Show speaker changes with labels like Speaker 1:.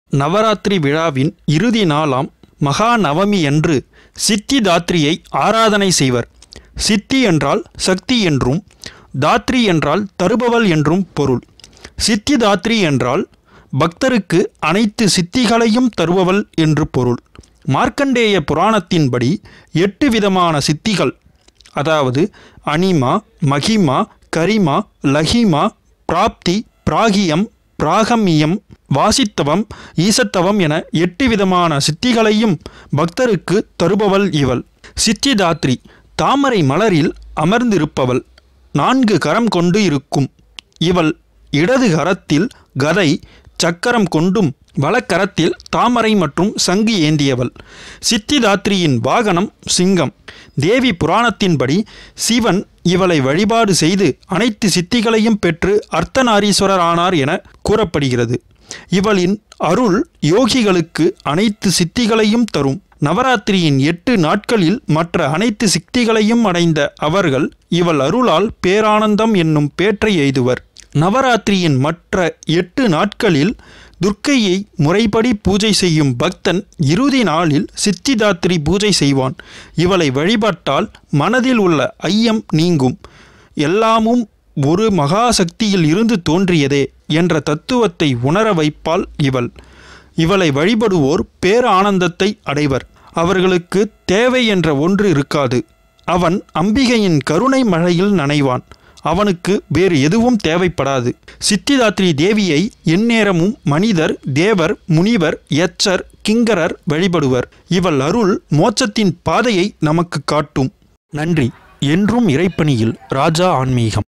Speaker 1: நவராத்திரி விழாவின் இறுதி நாளாம் மகா நவமியன்று சித்தி தாத்ரியை ஆராதனை செய்வர் சித்தி என்றால் சக்தி என்றும் தாத்ரி என்றால் தருபவள் என்றும் பொருள் சித்தி தாத்ரி என்றால் பக்தருக்கு அனைத்து சித்திகளையும் தருபவள் என்று பொருள் மார்க்கண்டேய புராணத்தின்படி எட்டு விதமான சித்திகள் அதாவது அனிமா மகிமா கரிமா லஹிமா பிராப்தி பிராகியம் பிராகமியம் வாசித்தவம் ஈசத்தவம் என எட்டு விதமான சித்திகளையும் பக்தருக்கு தருபவள் இவள் சித்திதாத்ரி தாமரை மலரில் அமர்ந்திருப்பவள் நான்கு கரம் கொண்டு இருக்கும் இவள் இடது கரத்தில் கதை சக்கரம் கொண்டும் வலக்கரத்தில் தாமரை மற்றும் சங்கு ஏந்தியவள் சித்திதாத்ரியின் வாகனம் சிங்கம் தேவி புராணத்தின்படி சிவன் இவளை வழிபாடு செய்து அனைத்து சித்திகளையும் பெற்று அர்த்தநாரீஸ்வரர் ஆனார் என கூறப்படுகிறது இவளின் அருள் யோகிகளுக்கு அனைத்து சித்திகளையும் தரும் நவராத்திரியின் எட்டு நாட்களில் மற்ற அனைத்து சித்திகளையும் அடைந்த அவர்கள் இவள் அருளால் பேரானந்தம் என்னும் பேற்றை எய்துவர் நவராத்திரியின் மற்ற எட்டு நாட்களில் துர்க்கையை முறைப்படி பூஜை செய்யும் பக்தன் இறுதி நாளில் சித்திதாத்திரி பூஜை செய்வான் இவளை வழிபட்டால் மனதில் உள்ள ஐயம் நீங்கும் எல்லாமும் ஒரு மகாசக்தியில் இருந்து தோன்றியதே என்ற தத்துவத்தை உணர வைப்பாள் இவள் இவளை வழிபடுவோர் பேரானந்தத்தை அடைவர் அவர்களுக்கு தேவை என்ற ஒன்று இருக்காது அவன் அம்பிகையின் கருணை மழையில் நனைவான் அவனுக்கு வேறு எதுவும் தேவைப்படாது சித்திதாத்ரி தேவியை எந்நேரமும் மனிதர் தேவர் முனிவர் எச்சர் கிங்கரர் வழிபடுவர் இவள் அருள் மோட்சத்தின் பாதையை நமக்கு காட்டும் நன்றி என்றும் இறைப்பணியில் ராஜா ஆன்மீகம்